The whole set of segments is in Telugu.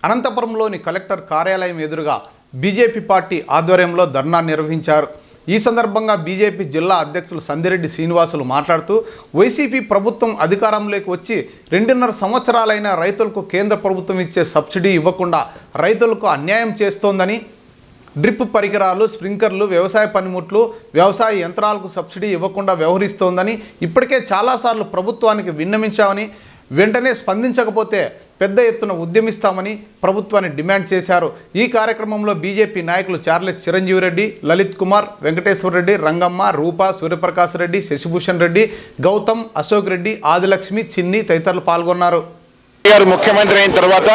అనంతపురంలోని కలెక్టర్ కార్యాలయం ఎదురుగా బీజేపీ పార్టీ ఆధ్వర్యంలో ధర్నా నిర్వహించారు ఈ సందర్భంగా బీజేపీ జిల్లా అధ్యక్షులు సందిరెడ్డి శ్రీనివాసులు మాట్లాడుతూ వైసీపీ ప్రభుత్వం అధికారంలోకి వచ్చి రెండున్నర సంవత్సరాలైన రైతులకు కేంద్ర ప్రభుత్వం ఇచ్చే సబ్సిడీ ఇవ్వకుండా రైతులకు అన్యాయం చేస్తోందని డ్రిప్ పరికరాలు స్ప్రింకర్లు వ్యవసాయ పనిముట్లు వ్యవసాయ యంత్రాలకు సబ్సిడీ ఇవ్వకుండా వ్యవహరిస్తోందని ఇప్పటికే చాలాసార్లు ప్రభుత్వానికి విన్నమించామని వెంటనే స్పందించకపోతే పెద్ద ఎత్తున ఉద్యమిస్తామని ప్రభుత్వాన్ని డిమాండ్ చేశారు ఈ కార్యక్రమంలో బీజేపీ నాయకులు చార్లెస్ చిరంజీవి రెడ్డి లలిత్ కుమార్ వెంకటేశ్వర రెడ్డి రంగమ్మ రూప సూర్యప్రకాశ్ రెడ్డి శశిభూషణ్ రెడ్డి గౌతమ్ అశోక్ రెడ్డి ఆదిలక్ష్మి చిన్ని తదితరులు పాల్గొన్నారు గారు ముఖ్యమంత్రి అయిన తర్వాత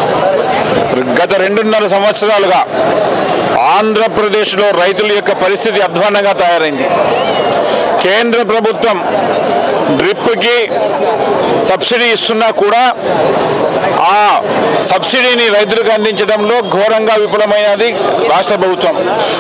గత రెండున్నర సంవత్సరాలుగా ఆంధ్రప్రదేశ్లో రైతుల యొక్క పరిస్థితి అధ్వానంగా తయారైంది కేంద్ర ప్రభుత్వం డ్రిప్కి సబ్సిడీ ఇస్తున్నా కూడా ఆ సబ్సిడీని రైతులకు అందించడంలో ఘోరంగా విఫలమైనది రాష్ట్ర ప్రభుత్వం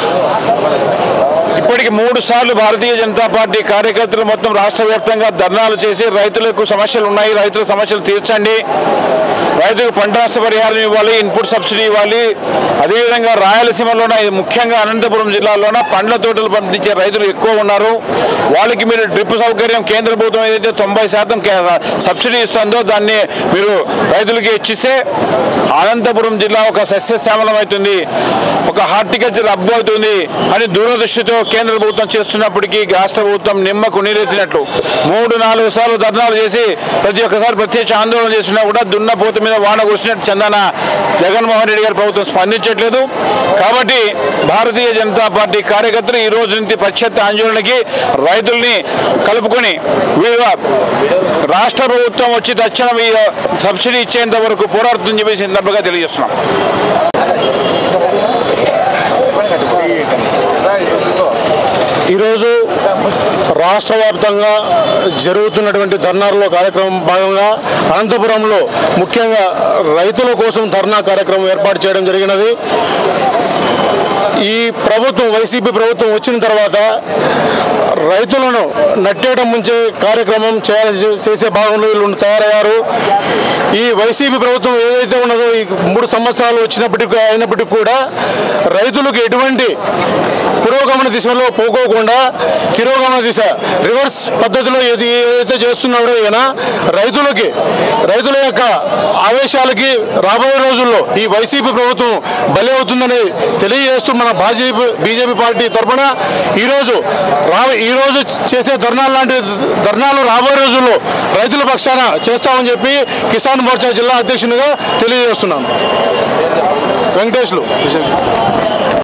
ఇప్పటికి మూడు సార్లు భారతీయ జనతా పార్టీ కార్యకర్తలు మొత్తం రాష్ట్ర వ్యాప్తంగా ధర్నాలు చేసి రైతులకు సమస్యలు ఉన్నాయి రైతుల సమస్యలు తీర్చండి రైతులకు పంట నష్ట పరిహారం ఇవ్వాలి ఇన్పుట్ సబ్సిడీ ఇవ్వాలి అదేవిధంగా రాయలసీమలోన ఇది ముఖ్యంగా అనంతపురం జిల్లాలోన పండ్ల తోటలు పండించే రైతులు ఎక్కువ ఉన్నారు వాళ్ళకి మీరు డ్రిప్ సౌకర్యం కేంద్ర ప్రభుత్వం ఏదైతే తొంభై శాతం కే- సబ్సిడీ ఇస్తుందో దాన్ని మీరు రైతులకి ఇచ్చిస్తే అనంతపురం జిల్లా ఒక సస్యశ్యామలం అవుతుంది ఒక హార్టికల్చర్ హబ్ అవుతుంది అని దూరదృష్టితో కేంద్ర ప్రభుత్వం చేస్తున్నప్పటికీ రాష్ట్ర ప్రభుత్వం నిమ్మకు నీరెత్తినట్లు మూడు నాలుగు సార్లు ధర్నాలు చేసి ప్రతి ఒక్కసారి ప్రత్యక్ష ఆందోళన చేసినా కూడా దున్నపోత మీద వాన కురిసినట్టు చందన జగన్మోహన్ రెడ్డి గారి ప్రభుత్వం స్పందించట్లేదు కాబట్టి భారతీయ జనతా పార్టీ కార్యకర్తలు ఈ రోజు నుంచి ప్రత్యర్థ ఆందోళనకి రైతుల్ని కలుపుకొని వీరు రాష్ట్ర ప్రభుత్వం వచ్చి తక్షణం ఈ సబ్సిడీ ఇచ్చేంత వరకు పోరాడుతుందని చెప్పేసి ఈ సందర్భంగా తెలియజేస్తున్నాం ఈరోజు రాష్ట్ర వ్యాప్తంగా జరుగుతున్నటువంటి ధర్నాల్లో కార్యక్రమం భాగంగా అనంతపురంలో ముఖ్యంగా రైతుల కోసం ధర్నా కార్యక్రమం ఏర్పాటు చేయడం జరిగినది ఈ ప్రభుత్వం వైసీపీ ప్రభుత్వం వచ్చిన తర్వాత రైతులను నట్టేయడం ముంచే కార్యక్రమం చేయాల్సి చేసే భాగంలో వీళ్ళు తయారయ్యారు ఈ వైసీపీ ప్రభుత్వం ఏదైతే ఉన్నదో ఈ మూడు సంవత్సరాలు వచ్చినప్పటికీ అయినప్పటికీ కూడా రైతులకు ఎటువంటి పురోగమన దిశలో పోకోకుండా తిరోగమన దిశ రివర్స్ పద్ధతిలో ఏది ఏదైతే చేస్తున్నాడో ఈయన రైతులకి రైతుల యొక్క ఆవేశాలకి రాబోయే రోజుల్లో ఈ వైసీపీ ప్రభుత్వం బలి అవుతుందని తెలియజేస్తూ మన భాజపా బీజేపీ పార్టీ తరఫున ఈరోజు రా ఈరోజు చేసే ధర్నాలు లాంటి ధర్నాలు రాబోయే రోజుల్లో రైతుల పక్షాన చేస్తామని చెప్పి కిసాన్ మోర్చా జిల్లా అధ్యక్షునిగా తెలియజేస్తున్నాను వెంకటేష్లు